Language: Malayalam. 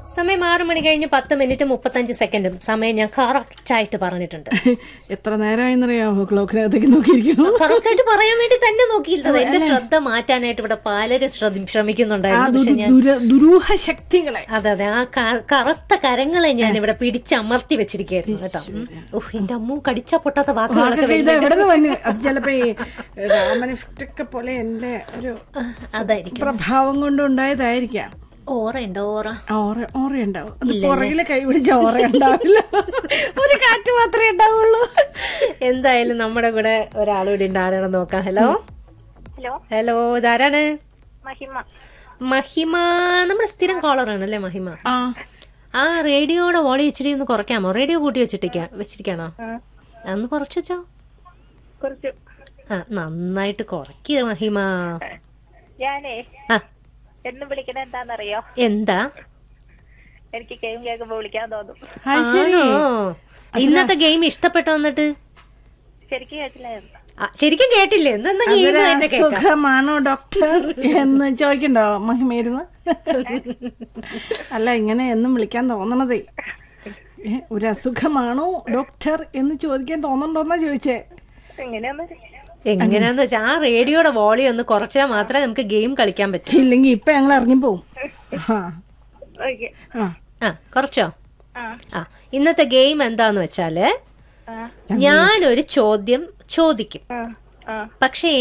സമയം ആറ് മണി കഴിഞ്ഞ് പത്ത് മിനിറ്റ് മുപ്പത്തഞ്ച് സെക്കൻഡും സമയം ഞാൻ കറക്റ്റ് ആയിട്ട് പറഞ്ഞിട്ടുണ്ട് എത്ര നേരമായെന്നറിയാമോ ക്ലോക്കിനകത്തേക്ക് നോക്കിയിരിക്കുന്നു കറക്റ്റ് ആയിട്ട് പറയാൻ വേണ്ടി തന്നെ നോക്കിയിരുന്നത് എന്റെ ശ്രദ്ധ മാറ്റാനായിട്ട് ഇവിടെ പലരും ശ്രദ്ധി- ആ ശ്രമിക്കുന്നുണ്ടായിരുന്നു പക്ഷെ ദുരു- ഞാൻ ദുര- ദുരൂഹ ശക്തികളെ അതെ അതെ ആ ക- കറുത്ത കരങ്ങളെ ഞാൻ ഇവിടെ പിടിച്ചമർത്തി വെച്ചിരിക്കുകയായിരുന്നു കേട്ടോ ഉം. ഉഫ്, എന്റെ അമ്മു കടിച്ചാ പൊട്ടാത്ത വാക്കുകളൊക്കെ ഇത് വരുന്നുണ്ട്. എവിടെ നിന്ന് വന്നു അത് ചിലപ്പോ ഈ രാമൻ ഒക്കെ പോലെ എന്റെ ഒരു അതായിരിക്കും പ്രഭാവം കൊണ്ട് ഉണ്ടായതായിരിക്കാം ഓറയുണ്ട് ഓറ ഓറ ഓറയുണ്ടാവും അത് പുറകില് കൈ പിടിച്ച ഓറ ഉണ്ടാവില്ല ഒരു കാറ്റ് മാത്രമേ ഉണ്ടാവുള്ളൂ എന്തായാലും നമ്മുടെ കൂടെ ഒരാളൂടെ ഉണ്ട് ആരാണെന്ന് നോക്കാം ഹലോ ഹലോ ഹലോ ഇതാരാണ് മഹിമ മഹിമ നമ്മുടെ സ്ഥിരം കോളറാണ് അല്ലേ മഹിമ ആ ആ റേഡിയോയുടെ വോളി ഇച്ചിരി ഒന്ന് കുറയ്ക്കാമോ റേഡിയോ കൂട്ടി വെച്ചിട്ടിരിക്കാ വെച്ചിരിക്കാണോ അന്ന് കുറച്ച് വെച്ചോ കുറച്ച് ആ നന്നായിട്ട് കുറയ്ക്കുക മഹിമ ഞാനേ ആ എന്നും വിളിക്കണ എന്താന്നറിയോ എന്താ എനിക്ക് ഗെയിം കേൾക്കുമ്പോ വിളിക്കാൻ തോന്നും അത് ശരി ആണോ ഇന്നത്തെ ഗെയിം ഇഷ്ടപ്പെട്ടോ എന്നിട്ട് ശരിക്കും കേട്ടില്ലായിരുന്നു ആ, ശരിക്കും കേട്ടില്ലേ എന്നാ ഗെയിം അതൊരു തന്നെ കേൾക്കാം സുഖമാണോ ഡോക്ടർ എന്ന് ചോദിക്കണ്ടോ മഹിമയിരുന്ന് അല്ല ഇങ്ങനെ എന്നും വിളിക്കാൻ തോന്നണതേ ഏ, ഒരു അസുഖമാണോ ഡോക്ടർ എന്ന് ചോദിക്കാൻ തോന്നണ്ടോന്നാ ചോദിച്ചേ എങ്ങനെയാന്ന് എങ്ങനെയാന്ന് വെച്ചാൽ ആ റേഡിയോയുടെ വോളി ഒന്ന് കുറച്ചാൽ മാത്രമേ നമുക്ക് ഗെയിം കളിക്കാൻ പറ്റൂ ഇല്ലെങ്കി ഇപ്പൊ ഞങ്ങൾ ഇറങ്ങിപ്പോവും ആ ഓക്കെ ആ ആ കുറച്ചോ ആ ആ ഇന്നത്തെ ഗെയിം എന്താന്ന് വെച്ചാല് ആ ഞാനൊരു ചോദ്യം ചോദിക്കും ആ ആ പക്ഷെ